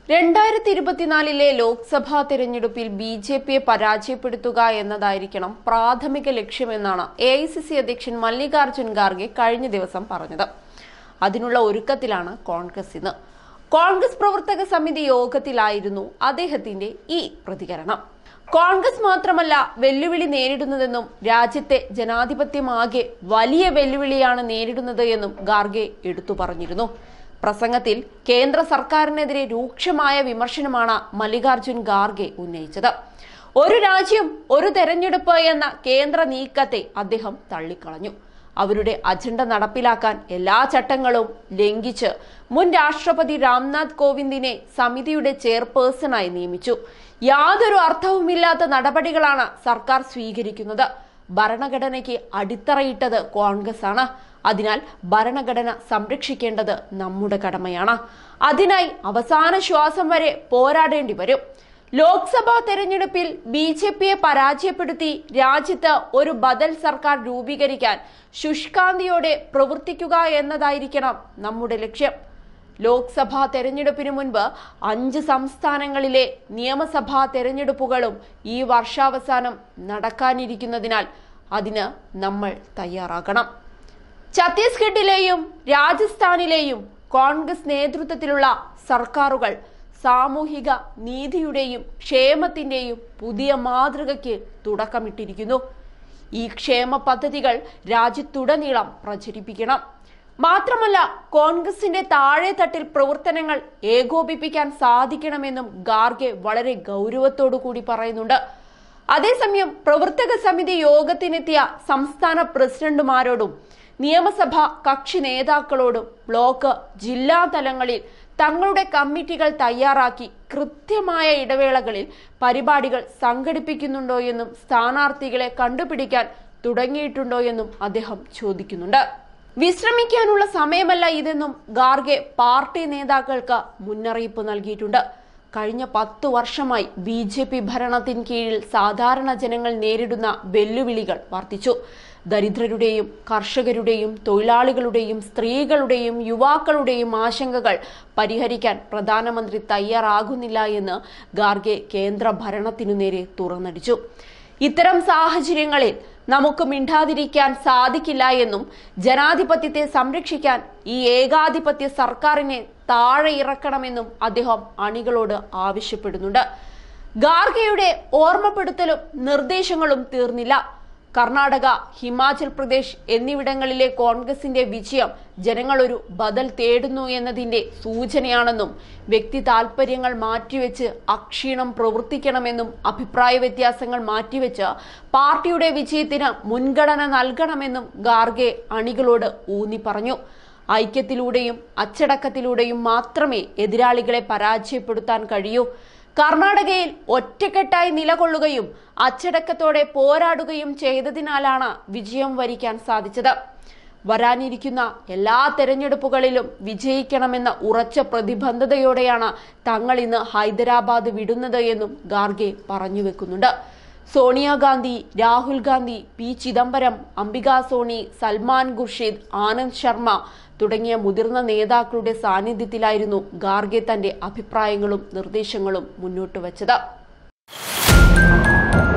രണ്ടായിരത്തി ഇരുപത്തിനാലിലെ ലോക്സഭാ തെരഞ്ഞെടുപ്പിൽ ബി ജെ പിയെ പരാജയപ്പെടുത്തുക എന്നതായിരിക്കണം പ്രാഥമിക ലക്ഷ്യമെന്നാണ് എ ഐ സി സി അധ്യക്ഷൻ മല്ലികാർജ്ജുൻ ഖാർഗെ കഴിഞ്ഞ ദിവസം പറഞ്ഞത് അതിനുള്ള ഒരുക്കത്തിലാണ് കോൺഗ്രസ് ഇന്ന് കോൺഗ്രസ് പ്രവർത്തക സമിതി യോഗത്തിലായിരുന്നു അദ്ദേഹത്തിന്റെ ഈ പ്രതികരണം കോൺഗ്രസ് മാത്രമല്ല വെല്ലുവിളി നേരിടുന്നതെന്നും രാജ്യത്തെ ജനാധിപത്യമാകെ വലിയ വെല്ലുവിളിയാണ് നേരിടുന്നത് എന്നും ഖാർഗെ എടുത്തു പറഞ്ഞിരുന്നു പ്രസംഗത്തിൽ കേന്ദ്ര സർക്കാരിനെതിരെ രൂക്ഷമായ വിമർശനമാണ് മല്ലികാർജുൻ ഖാർഗെ ഉന്നയിച്ചത് ഒരു രാജ്യം ഒരു തെരഞ്ഞെടുപ്പ് എന്ന കേന്ദ്ര നീക്കത്തെ അദ്ദേഹം തള്ളിക്കളഞ്ഞു അവരുടെ അജണ്ട നടപ്പിലാക്കാൻ എല്ലാ ചട്ടങ്ങളും ലംഘിച്ച് മുൻ രാഷ്ട്രപതി രാംനാഥ് കോവിന്ദിനെ സമിതിയുടെ ചെയർപേഴ്സണായി നിയമിച്ചു യാതൊരു അർത്ഥവുമില്ലാത്ത നടപടികളാണ് സർക്കാർ സ്വീകരിക്കുന്നത് ഭരണഘടനയ്ക്ക് അടിത്തറയിട്ടത് കോൺഗ്രസ് ആണ് അതിനാൽ ഭരണഘടന സംരക്ഷിക്കേണ്ടത് നമ്മുടെ കടമയാണ് അതിനായി അവസാന ശ്വാസം വരെ പോരാടേണ്ടി വരും ലോക്സഭാ തെരഞ്ഞെടുപ്പിൽ ബി ജെ പിയെ പരാജയപ്പെടുത്തി രാജ്യത്ത് ഒരു ബദൽ സർക്കാർ രൂപീകരിക്കാൻ ശുഷ്കാന്തിയോടെ പ്രവർത്തിക്കുക എന്നതായിരിക്കണം നമ്മുടെ ലക്ഷ്യം ലോക്സഭാ തെരഞ്ഞെടുപ്പിന് മുൻപ് അഞ്ച് സംസ്ഥാനങ്ങളിലെ നിയമസഭാ തെരഞ്ഞെടുപ്പുകളും ഈ വർഷാവസാനം നടക്കാനിരിക്കുന്നതിനാൽ അതിന് നമ്മൾ തയ്യാറാകണം ഛത്തീസ്ഗഡിലെയും രാജസ്ഥാനിലെയും കോൺഗ്രസ് നേതൃത്വത്തിലുള്ള സർക്കാരുകൾ സാമൂഹിക നീതിയുടെയും ക്ഷേമത്തിന്റെയും പുതിയ മാതൃകയ്ക്ക് തുടക്കമിട്ടിരിക്കുന്നു ഈ ക്ഷേമ പദ്ധതികൾ രാജ്യത്തുടനീളം പ്രചരിപ്പിക്കണം മാത്രമല്ല കോൺഗ്രസിന്റെ താഴെത്തട്ടിൽ പ്രവർത്തനങ്ങൾ ഏകോപിപ്പിക്കാൻ സാധിക്കണമെന്നും ഗാർഗെ വളരെ ഗൗരവത്തോടു കൂടി പറയുന്നുണ്ട് അതേസമയം പ്രവർത്തക സമിതി യോഗത്തിനെത്തിയ സംസ്ഥാന പ്രസിഡന്റുമാരോടും നിയമസഭാ കക്ഷി നേതാക്കളോടും ബ്ലോക്ക് ജില്ലാ തലങ്ങളിൽ തങ്ങളുടെ കമ്മിറ്റികൾ തയ്യാറാക്കി കൃത്യമായ ഇടവേളകളിൽ പരിപാടികൾ സംഘടിപ്പിക്കുന്നുണ്ടോ എന്നും സ്ഥാനാർത്ഥികളെ കണ്ടുപിടിക്കാൻ തുടങ്ങിയിട്ടുണ്ടോ എന്നും അദ്ദേഹം ചോദിക്കുന്നുണ്ട് വിശ്രമിക്കാനുള്ള സമയമല്ല ഇതെന്നും ഗാർഗെ പാർട്ടി നേതാക്കൾക്ക് മുന്നറിയിപ്പ് നൽകിയിട്ടുണ്ട് കഴിഞ്ഞ പത്തു വർഷമായി ബി ജെ പി ഭരണത്തിന് കീഴിൽ സാധാരണ ജനങ്ങൾ നേരിടുന്ന വെല്ലുവിളികൾ വർദ്ധിച്ചു ദരിദ്രരുടെയും കർഷകരുടെയും തൊഴിലാളികളുടെയും സ്ത്രീകളുടെയും യുവാക്കളുടെയും ആശങ്കകൾ പരിഹരിക്കാൻ പ്രധാനമന്ത്രി തയ്യാറാകുന്നില്ല എന്ന് ഗാർഗെ കേന്ദ്ര ഭരണത്തിനു നേരെ തുറന്നടിച്ചു ഇത്തരം സാഹചര്യങ്ങളിൽ നമുക്ക് മിണ്ടാതിരിക്കാൻ സാധിക്കില്ല എന്നും ജനാധിപത്യത്തെ സംരക്ഷിക്കാൻ ഈ ഏകാധിപത്യ സർക്കാരിനെ താഴെ ഇറക്കണമെന്നും അദ്ദേഹം അണികളോട് ആവശ്യപ്പെടുന്നുണ്ട് ഗാർഗയുടെ ഓർമ്മപ്പെടുത്തലും നിർദ്ദേശങ്ങളും തീർന്നില്ല കർണാടക ഹിമാചൽ പ്രദേശ് എന്നിവിടങ്ങളിലെ കോൺഗ്രസിന്റെ വിജയം ജനങ്ങൾ ഒരു ബദൽ തേടുന്നു എന്നതിന്റെ സൂചനയാണെന്നും വ്യക്തി താൽപര്യങ്ങൾ മാറ്റിവെച്ച് അക്ഷീണം പ്രവർത്തിക്കണമെന്നും അഭിപ്രായ വ്യത്യാസങ്ങൾ മാറ്റിവെച്ച് പാർട്ടിയുടെ വിജയത്തിന് മുൻഗണന നൽകണമെന്നും ഗാർഗെ അണികളോട് ഊന്നി പറഞ്ഞു ഐക്യത്തിലൂടെയും അച്ചടക്കത്തിലൂടെയും മാത്രമേ എതിരാളികളെ പരാജയപ്പെടുത്താൻ കഴിയൂ കർണാടകയിൽ ഒറ്റക്കെട്ടായി നിലകൊള്ളുകയും അച്ചടക്കത്തോടെ പോരാടുകയും ചെയ്തതിനാലാണ് വിജയം വരിക്കാൻ സാധിച്ചത് വരാനിരിക്കുന്ന എല്ലാ തെരഞ്ഞെടുപ്പുകളിലും വിജയിക്കണമെന്ന ഉറച്ച പ്രതിബദ്ധതയോടെയാണ് തങ്ങൾ ഇന്ന് ഹൈദരാബാദ് വിടുന്നത് എന്നും ഗാർഗെ പറഞ്ഞു വെക്കുന്നുണ്ട് സോണിയാഗാന്ധി രാഹുൽ ഗാന്ധി പി ചിദംബരം അംബിക സോണി സൽമാൻ ഖുർഷിദ് ആനന്ദ് ശർമ്മ തുടങ്ങിയ മുതിർന്ന നേതാക്കളുടെ സാന്നിധ്യത്തിലായിരുന്നു ഗാർഗെ തന്റെ അഭിപ്രായങ്ങളും നിർദ്ദേശങ്ങളും മുന്നോട്ട് വച്ചത്